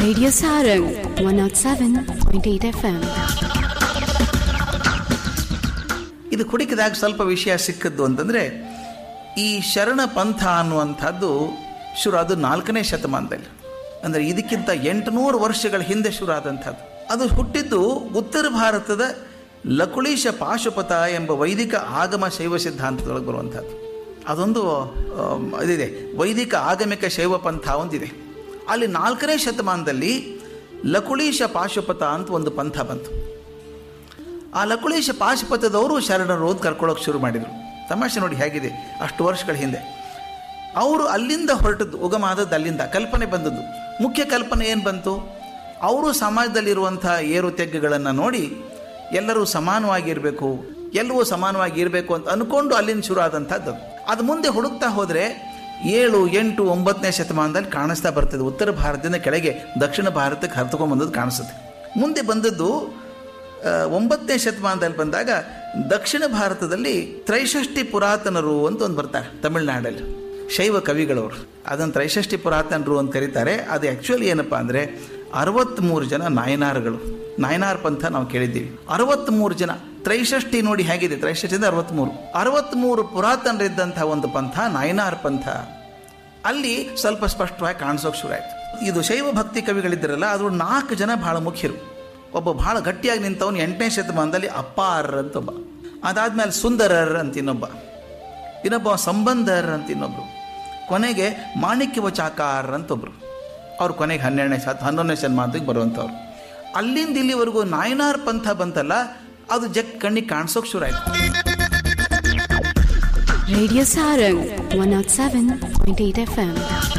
Radio Sarang 107.8 FM. ಇದು ಹುಡುಕಿದಾಗ ಸ್ವಲ್ಪ ವಿಷಯ ಸಿಕ್ಕದ್ದು ಅಂತಂದರೆ ಈ ಶರಣ ಪಂಥ ಅನ್ನುವಂಥದ್ದು ಶುರು ಅದು ನಾಲ್ಕನೇ ಶತಮಾನದಲ್ಲಿ ಅಂದರೆ ಇದಕ್ಕಿಂತ ಎಂಟುನೂರು ವರ್ಷಗಳ ಹಿಂದೆ ಶುರು ಆದಂಥದ್ದು ಅದು ಹುಟ್ಟಿದ್ದು ಉತ್ತರ ಭಾರತದ ಲಕುಳೀಶ ಪಾಶುಪತ ಎಂಬ ವೈದಿಕ ಆಗಮ ಶೈವ ಸಿದ್ಧಾಂತದೊಳಗೆ ಬರುವಂಥದ್ದು ಅದೊಂದು ಆಮ್, ಇದಿದೆ ವೈದಿಕ ಆಗಮಿಕ ಶೈವ ಪಂಥ ಒಂದಿದೆ ಅಲ್ಲಿ ನಾಲ್ಕನೇ ಶತಮಾನದಲ್ಲಿ ಲಕುಳೀಶ ಪಾಶುಪತ ಅಂತ ಒಂದು ಪಂಥ ಬಂತು ಆ ಲಕುಳೇಶ ಪಾಶುಪತದವರು ಶರಣರು ಅಂತ ಕರ್ಕೊಳ್ಳೋಕೆ ಶುರು ಮಾಡಿದರು ತಮಾಷೆ ನೋಡಿ ಹೇಗಿದೆ ಅಷ್ಟು ವರ್ಷಗಳ ಹಿಂದೆ ಅವರು ಅಲ್ಲಿಂದ ಹೊರಟದ್ದು ಉಗಮ ಆದದ್ದು ಅಲ್ಲಿಂದ ಕಲ್ಪನೆ ಬಂದದ್ದು ಮುಖ್ಯ ಕಲ್ಪನೆ ಏನು ಬಂತು ಅವರು ಸಮಾಜದಲ್ಲಿರುವಂಥ ಏರು ತೆಗ್ಗುಗಳನ್ನು ನೋಡಿ ಎಲ್ಲರೂ ಸಮಾನವಾಗಿರಬೇಕು ಎಲ್ಲವೂ ಸಮಾನವಾಗಿ ಇರಬೇಕು ಅಂತ ಅಂದ್ಕೊಂಡು ಅಲ್ಲಿಂದ ಶುರು ಆದಂಥದ್ದು ಅದು ಮುಂದೆ ಹುಡುಕ್ತಾ ಹೋದರೆ ಏಳು ಎಂಟು ಒಂಬತ್ತನೇ ಶತಮಾನದಲ್ಲಿ ಕಾಣಿಸ್ತಾ ಬರ್ತದೆ ಉತ್ತರ ಭಾರತದಿಂದ ಕೆಳಗೆ ದಕ್ಷಿಣ ಭಾರತಕ್ಕೆ ಹರಿದುಕೊಂಡ್ಬಂದದ್ದು ಕಾಣಿಸುತ್ತೆ ಮುಂದೆ ಬಂದದ್ದು ಆ, ಒಂಬತ್ತನೇ ಶತಮಾನದಲ್ಲಿ ಬಂದಾಗ ದಕ್ಷಿಣ ಭಾರತದಲ್ಲಿ ತ್ರೈಷಷ್ಟಿ ಪುರಾತನರು ಅಂತ ಒಂದು ಬರ್ತಾರೆ ತಮಿಳುನಾಡಲ್ಲಿ ಶೈವ ಕವಿಗಳವರು ಅದನ್ನು ತ್ರೈಷಷ್ಟಿ ಪುರಾತನರು ಅಂತ ಕರೀತಾರೆ ಅದು ಆ್ಯಕ್ಚುಲಿ ಏನಪ್ಪ ಅಂದರೆ ಅರವತ್ತ್ಮೂರು ಜನ ನಾಯನಾರ್ಗಳು ನಾಯನಾರ್ ಪಂಥ ನಾವು ಕೇಳಿದ್ದೀವಿ ಅರವತ್ತ್ಮೂರು ಜನ ತ್ರೈಷಷ್ಟಿ ನೋಡಿ ಹೇಗಿದೆ ತ್ರೈಷಷ್ಟಿಯಿಂದ ಅರವತ್ತ್ಮೂರು ಅರವತ್ತ್ಮೂರು ಪುರಾತನರಿದ್ದಂಥ ಒಂದು ಪಂಥ ನಾಯನಾರ್ ಪಂಥ ಅಲ್ಲಿ ಸ್ವಲ್ಪ ಸ್ಪಷ್ಟವಾಗಿ ಕಾಣಿಸೋಕೆ ಶುರು ಆಯಿತು ಇದು ಶೈವ ಭಕ್ತಿ ಕವಿಗಳಿದ್ದರಲ್ಲ ಅದು ನಾಲ್ಕು ಜನ ಬಹಳ ಮುಖ್ಯರು ಒಬ್ಬ ಬಹಳ ಗಟ್ಟಿಯಾಗಿ ನಿಂತವನು ಎಂಟನೇ ಶತಮಾನದಲ್ಲಿ ಅಪ್ಪಾರ್ ಅಂತ ಒಬ್ಬ ಅದಾದ್ಮೇಲೆ ಸುಂದರರ್ ಅಂತ ಇನ್ನೊಬ್ಬ ಇನ್ನೊಬ್ಬ ಸಂಬಂಧರ್ ಅಂತ ಇನ್ನೊಬ್ರು ಕೊನೆಗೆ ಮಾಣಿಕ್ಯ ವಚಾಕಾರ್ ಅಂತ ಒಬ್ರು ಅವ್ರು ಕೊನೆಗೆ ಹನ್ನೆರಡನೇ ಶತ ಹನ್ನೊಂದನೇ ಶತಮಾನದಲ್ಲಿ ಬರುವಂಥವ್ರು ಅಲ್ಲಿಂದ ಇಲ್ಲಿವರೆಗೂ ನಾಯನಾರ್ ಪಂಥ ಬಂತಲ್ಲ ಅದು ಜಗ್ ಕಣ್ಣಿಗೆ ಕಾಣಿಸೋಕೆ ಶುರು ಆಯಿತು Radio Sarang 107.8 FM.